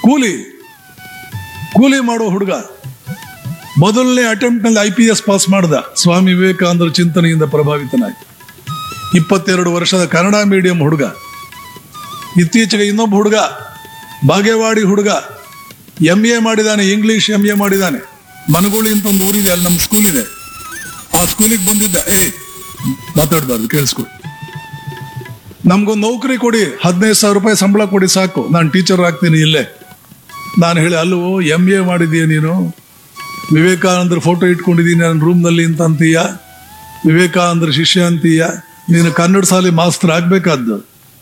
ಕೂಲಿ ಕೂಲಿ ಮಾಡೋ ಹುಡುಗ ಮೊದಲನೇ ಅಟೆಂಪ್ಟ್ ನಲ್ಲಿ ಐ ಪಿ ಎಸ್ ಪಾಸ್ ಮಾಡ್ದ ಸ್ವಾಮಿ ವಿವೇಕಾನಂದರ ಚಿಂತನೆಯಿಂದ ಪ್ರಭಾವಿತನಾಗಿ ಇಪ್ಪತ್ತೆರಡು ವರ್ಷದ ಕನ್ನಡ ಮೀಡಿಯಂ ಹುಡುಗ ಇತ್ತೀಚೆಗೆ ಇನ್ನೊಬ್ಬ ಹುಡುಗ ಬಾಗೇವಾಡಿ ಹುಡುಗ ಎಂ ಎ ಮಾಡಿದಾನೆ ಇಂಗ್ಲಿಷ್ ಎಂ ಎ ಮಾಡಿದಾನೆ ಮನಗುಳಿ ಅಂತ ಒಂದು ಊರಿದೆ ಅಲ್ಲಿ ನಮ್ಮ ಸ್ಕೂಲ್ ಇದೆ ಆ ಸ್ಕೂಲಿಗೆ ಬಂದಿದ್ದ ಏ ಮಾತಾಡ್ಬಾರ್ದು ಕೇಳಿಸ್ಕೊ ನಮ್ಗೊಂದು ನೌಕರಿ ಕೊಡಿ ಹದಿನೈದು ಸಾವಿರ ರೂಪಾಯಿ ಸಂಬಳ ಕೊಡಿ ಸಾಕು ನಾನು ಟೀಚರ್ ಆಗ್ತೀನಿ ಇಲ್ಲೇ ನಾನು ಹೇಳಿ ಅಲ್ಲವೋ ಎಂ ಎ ಮಾಡಿದೀಯ ನೀನು ವಿವೇಕಾನಂದರ ಫೋಟೋ ಇಟ್ಕೊಂಡಿದ್ದೀನಿ ನನ್ನ ರೂಮ್ನಲ್ಲಿ ಅಂತ ಅಂತೀಯ ವಿವೇಕಾನಂದರ ಶಿಷ್ಯ ಅಂತೀಯ ನೀನು ಕನ್ನಡ ಶಾಲೆ ಮಾಸ್ತರ್ ಆಗ್ಬೇಕಾದ್ದು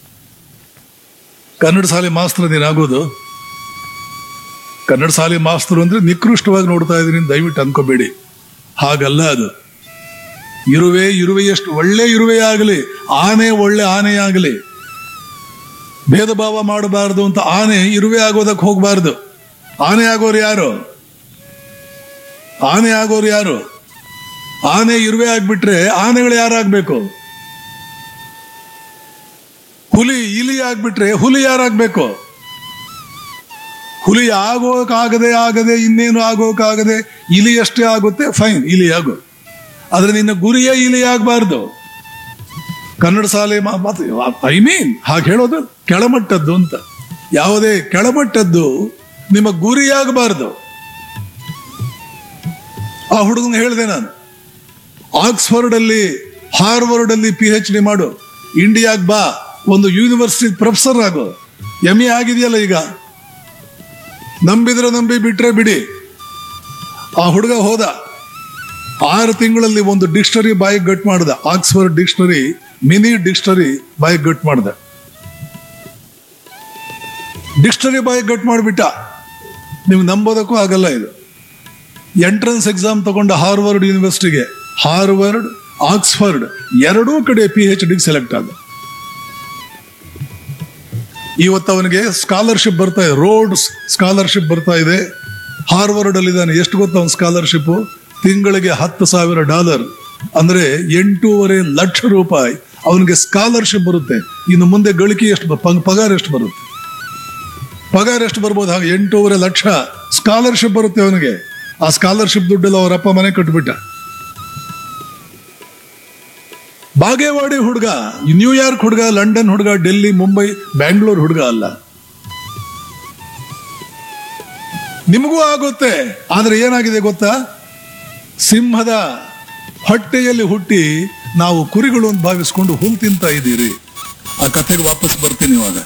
ಕನ್ನಡ ಶಾಲೆ ಮಾಸ್ತರ್ ನೀನು ಆಗೋದು ಕನ್ನಡ ಶಾಲೆ ಮಾಸ್ತರು ಅಂದ್ರೆ ನಿಕೃಷ್ಟವಾಗಿ ನೋಡ್ತಾ ಇದ್ದೀನಿ ದಯವಿಟ್ಟು ಅನ್ಕೋಬೇಡಿ ಹಾಗಲ್ಲ ಅದು ಇರುವೆ ಇರುವೆಯಷ್ಟು ಒಳ್ಳೆ ಇರುವೆ ಆಗಲಿ ಆನೆ ಒಳ್ಳೆ ಆನೆ ಆಗಲಿ ಭೇದ ಭಾವ ಮಾಡಬಾರದು ಅಂತ ಆನೆ ಇರುವೆ ಆಗೋದಕ್ಕೆ ಹೋಗಬಾರ್ದು ಆನೆ ಆಗೋರು ಯಾರು ಆನೆ ಆಗೋರು ಯಾರು ಆನೆ ಇರುವೆ ಆಗ್ಬಿಟ್ರೆ ಆನೆಗಳು ಯಾರಾಗ್ಬೇಕು ಹುಲಿ ಇಲಿ ಆಗ್ಬಿಟ್ರೆ ಹುಲಿ ಯಾರಾಗ್ಬೇಕು ಹುಲಿ ಆಗೋಕಾಗದೆ ಆಗದೆ ಇನ್ನೇನು ಆಗೋಕಾಗದೆ ಇಲಿ ಅಷ್ಟೇ ಆಗುತ್ತೆ ಫೈನ್ ಇಲಿ ಆಗು ಆದ್ರೆ ನಿನ್ನ ಗುರಿಯೇ ಇಲಿ ಆಗಬಾರ್ದು ಕನ್ನಡ ಶಾಲೆ ಐ ಮೀನ್ ಹಾಗೆ ಹೇಳೋದು ಕೆಳಮಟ್ಟದ್ದು ಅಂತ ಯಾವುದೇ ಕೆಳಮಟ್ಟದ್ದು ನಿಮ್ಮ ಗುರಿಯಾಗಬಾರ್ದು ಆ ಹುಡುಗನ ಹೇಳಿದೆ ನಾನು ಆಕ್ಸ್ಫರ್ಡ್ ಅಲ್ಲಿ ಹಾರ್ವರ್ಡ್ ಅಲ್ಲಿ ಪಿ ಎಚ್ ಡಿ ಮಾಡು ಇಂಡಿಯಾಗ್ ಬಾ ಒಂದು ಯೂನಿವರ್ಸಿಟಿ ಪ್ರೊಫೆಸರ್ ಆಗು ಎಂ ಎ ಆಗಿದೆಯಲ್ಲ ಈಗ ನಂಬಿದ್ರೆ ನಂಬಿ ಬಿಟ್ರೆ ಬಿಡಿ ಆ ಹುಡುಗ ಹೋದ ಆರು ತಿಂಗಳಲ್ಲಿ ಒಂದು ಡಿಕ್ಷನರಿ ಬಾಯಿಗೆ ಗಟ್ ಮಾಡ್ದ ಆಕ್ಸ್ಫರ್ಡ್ ಡಿಕ್ಷನರಿ ಮಿನಿ ಡಿಕ್ಷನರಿ ಬಾಯಿಗೆ ಗಟ್ ಮಾಡ್ದ ಡಿಕ್ಷನರಿ ಬಾಯಿಗೆ ಗಟ್ ಮಾಡಿಬಿಟ್ಟ ನೀವು ನಂಬೋದಕ್ಕೂ ಆಗಲ್ಲ ಇದು ಎಂಟ್ರೆನ್ಸ್ ಎಕ್ಸಾಮ್ ತಗೊಂಡ ಹಾರ್ವರ್ಡ್ ಯೂನಿವರ್ಸಿಟಿಗೆ ಹಾರ್ವರ್ಡ್ ಆಕ್ಸ್ಫರ್ಡ್ ಎರಡೂ ಕಡೆ ಪಿ ಎಚ್ ಡಿಗೆ ಸೆಲೆಕ್ಟ್ ಆದ ಇವತ್ತು ಅವನಿಗೆ ಸ್ಕಾಲರ್ಶಿಪ್ ಬರ್ತಾ ಇದೆ ರೋಡ್ ಸ್ಕಾಲರ್ಶಿಪ್ ಬರ್ತಾ ಇದೆ ಹಾರ್ವರ್ಡ್ ಅಲ್ಲಿ ಇದ್ದಾನೆ ಎಷ್ಟು ಗೊತ್ತ ಅವನ ಸ್ಕಾಲರ್ಶಿಪ್ ತಿಂಗಳಿಗೆ ಹತ್ತು ಸಾವಿರ ಡಾಲರ್ ಅಂದ್ರೆ ಎಂಟೂವರೆ ಲಕ್ಷ ರೂಪಾಯಿ ಅವನಿಗೆ ಸ್ಕಾಲರ್ಶಿಪ್ ಬರುತ್ತೆ ಇನ್ನು ಮುಂದೆ ಗಳಿಕೆ ಎಷ್ಟು ಬ- ಪಗ- ಪಗಾರ ಎಷ್ಟು ಬರುತ್ತೆ ಪಗಾರ ಎಷ್ಟು ಬರ್ಬೋದು ಹಾಗೆ ಎಂಟೂವರೆ ಲಕ್ಷ ಸ್ಕಾಲರ್ಶಿಪ್ ಬರುತ್ತೆ ಅವನಿಗೆ ಆ ಸ್ಕಾಲರ್ಶಿಪ್ ದುಡ್ಡೆಲ್ಲ ಅವರ ಅಪ್ಪ ಮನೆ ಕಟ್ಬಿಟ್ಟ ಬಾಗೇವಾಡಿ ಹುಡುಗ ನ್ಯೂಯಾರ್ಕ್ ಹುಡುಗ ಲಂಡನ್ ಹುಡುಗ ಡೆಲ್ಲಿ ಮುಂಬೈ ಬ್ಯಾಂಗ್ಳೂರ್ ಹುಡುಗ ಅಲ್ಲ ನಿಮಗೂ ಆಗುತ್ತೆ ಆದ್ರೆ ಏನಾಗಿದೆ ಗೊತ್ತಾ ಸಿಂಹದ ಹೊಟ್ಟೆಯಲ್ಲಿ ಹುಟ್ಟಿ ನಾವು ಕುರಿಗಳು ಅಂತ ಭಾವಿಸ್ಕೊಂಡು ಹುಲ್ ತಿಂತ ಇದ್ದೀರಿ ಆ ಕಥೆಗೆ ವಾಪಸ್ ಬರ್ತೀನಿ ಇವಾಗ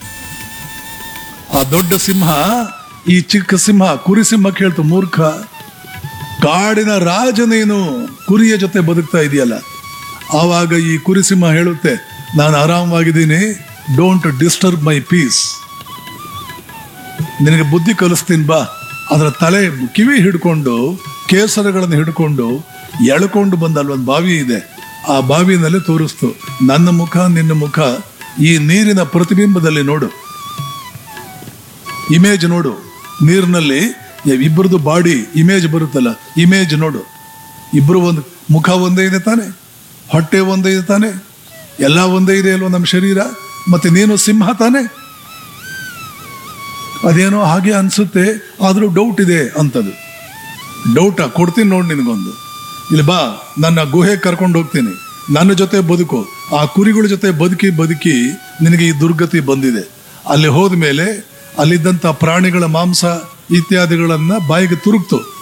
ಆ ದೊಡ್ಡ ಸಿಂಹ ಈ ಚಿಕ್ಕ ಸಿಂಹ ಕುರಿ ಸಿಂಹ ಕೇಳ್ತು ಮೂರ್ಖ ಕಾಡಿನ ರಾಜ ನೀನು ಕುರಿಯ ಜೊತೆ ಬದುಕ್ತಾ ಇದೆಯಲ್ಲ ಆವಾಗ ಈ ಕುರಿ ಸಿಂಹ ಹೇಳುತ್ತೆ ನಾನು ಆರಾಮವಾಗಿದ್ದೀನಿ ಡೋಂಟ್ ಡಿಸ್ಟರ್ಬ್ ಮೈ ಪೀಸ್ ನಿನಗೆ ಬುದ್ಧಿ ಕಲಿಸ್ತೀನಿ ಬಾ ಅದರ ತಲೆ ಕಿವಿ ಹಿಡ್ಕೊಂಡು ಕೇಸರಗಳನ್ನು ಹಿಡ್ಕೊಂಡು ಎಳ್ಕೊಂಡು ಬಂದ ಅಲ್ಲೊಂದು ಬಾವಿ ಇದೆ ಆ ಬಾವಿನಲ್ಲಿ ತೋರಿಸ್ತು ನನ್ನ ಮುಖ ನಿನ್ನ ಮುಖ ಈ ನೀರಿನ ಪ್ರತಿಬಿಂಬದಲ್ಲಿ ನೋಡು ಇಮೇಜ್ ನೋಡು ನೀರಿನಲ್ಲಿ ಇಬ್ಬರದು ಬಾಡಿ ಇಮೇಜ್ ಬರುತ್ತಲ್ಲ ಇಮೇಜ್ ನೋಡು ಇಬ್ರು ಒಂದು ಮುಖ ಒಂದೇ ಇದೆ ತಾನೆ ಹೊಟ್ಟೆ ಒಂದೇ ಇದೆ ತಾನೆ ಎಲ್ಲ ಒಂದೇ ಇದೆ ಅಲ್ವಾ ನಮ್ಮ ಶರೀರ ಮತ್ತೆ ನೀನು ಸಿಂಹ ತಾನೆ ಅದೇನೋ ಹಾಗೆ ಅನ್ಸುತ್ತೆ ಆದ್ರೂ ಡೌಟ್ ಇದೆ ಅಂತದು ಡೌಟಾ ಕೊಡ್ತೀನಿ ನೋಡಿ ನಿನಗೊಂದು ಇಲ್ಲಿ ಬಾ ನನ್ನ ಗುಹೆ ಕರ್ಕೊಂಡು ಹೋಗ್ತೀನಿ ನನ್ನ ಜೊತೆ ಬದುಕು ಆ ಕುರಿಗಳ ಜೊತೆ ಬದುಕಿ ಬದುಕಿ ನಿನಗೆ ಈ ದುರ್ಗತಿ ಬಂದಿದೆ ಅಲ್ಲಿ ಹೋದ ಮೇಲೆ ಅಲ್ಲಿದ್ದಂಥ ಪ್ರಾಣಿಗಳ ಮಾಂಸ ಇತ್ಯಾದಿಗಳನ್ನ ಬಾಯಿಗೆ ತುರುಕ್ತು